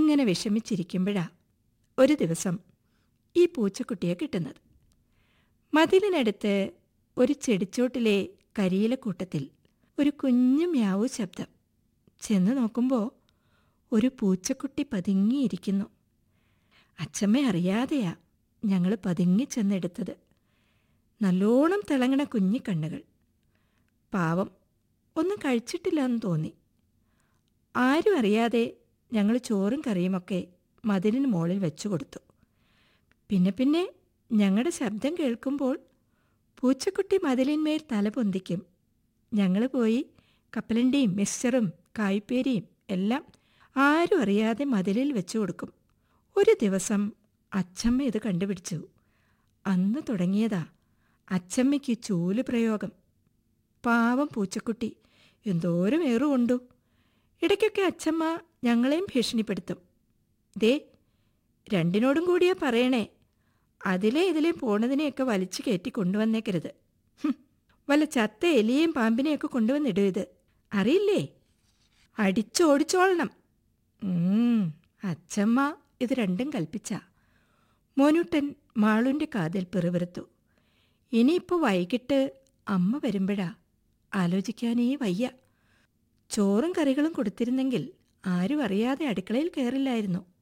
ഇങ്ങനെ വിഷമിച്ചിരിക്കുമ്പോഴാ ഒരു ദിവസം ഈ പൂച്ചക്കുട്ടിയെ കിട്ടുന്നത് മതിലിനടുത്ത് ഒരു ചെടിച്ചോട്ടിലെ കരിയിലക്കൂട്ടത്തിൽ ഒരു കുഞ്ഞു മ്യാവു ശബ്ദം ചെന്ന് നോക്കുമ്പോൾ ഒരു പൂച്ചക്കുട്ടി പതുങ്ങിയിരിക്കുന്നു അച്ചമ്മ അറിയാതെയാ ഞങ്ങൾ പതുങ്ങി ചെന്നെടുത്തത് നല്ലോണം തിളങ്ങണ കുഞ്ഞിക്കണ്ണുകൾ പാവം ഒന്നും കഴിച്ചിട്ടില്ലെന്ന് തോന്നി ആരും അറിയാതെ ഞങ്ങൾ ചോറും കറിയുമൊക്കെ മതിലിന് മുകളിൽ വെച്ചു കൊടുത്തു പിന്നെ പിന്നെ ഞങ്ങളുടെ ശബ്ദം കേൾക്കുമ്പോൾ പൂച്ചക്കുട്ടി മതിലിന്മേൽ തല പൊന്തിക്കും ഞങ്ങൾ പോയി കപ്പലണ്ടിയും മിക്സ്ചറും കായ്പേരിയും എല്ലാം ആരും അറിയാതെ മതിലിൽ വെച്ചു കൊടുക്കും ഒരു ദിവസം അച്ചമ്മ ഇത് കണ്ടുപിടിച്ചു അന്ന് തുടങ്ങിയതാ അച്ചമ്മയ്ക്ക് ചൂല് പ്രയോഗം പാവം പൂച്ചക്കുട്ടി എന്തോരം ഏറുകൊണ്ടു ഇടയ്ക്കൊക്കെ അച്ചമ്മ ഞങ്ങളെയും ഭീഷണിപ്പെടുത്തും ദേ രണ്ടിനോടും കൂടിയാ പറയണേ അതിലെ ഇതിലെ പോണതിനെയൊക്കെ വലിച്ചു കയറ്റി കൊണ്ടുവന്നേക്കരുത് ഹും, വല്ല ചത്ത എലിയെയും പാമ്പിനെയൊക്കെ കൊണ്ടുവന്നിടും ഇത് അറിയില്ലേ അടിച്ചോടിച്ചോളണം ഉം, അച്ചമ്മ ഇത് രണ്ടും കൽപ്പിച്ച മോനുട്ടൻ മാളുവിൻ്റെ കാതിൽ പിറുപിറുത്തു ഇനിയിപ്പോൾ വൈകിട്ട് അമ്മ വരുമ്പോഴാ ആലോചിക്കാനേ വയ്യ ചോറും കറികളും കൊടുത്തിരുന്നെങ്കിൽ ആരും അറിയാതെ അടുക്കളയിൽ കയറില്ലായിരുന്നു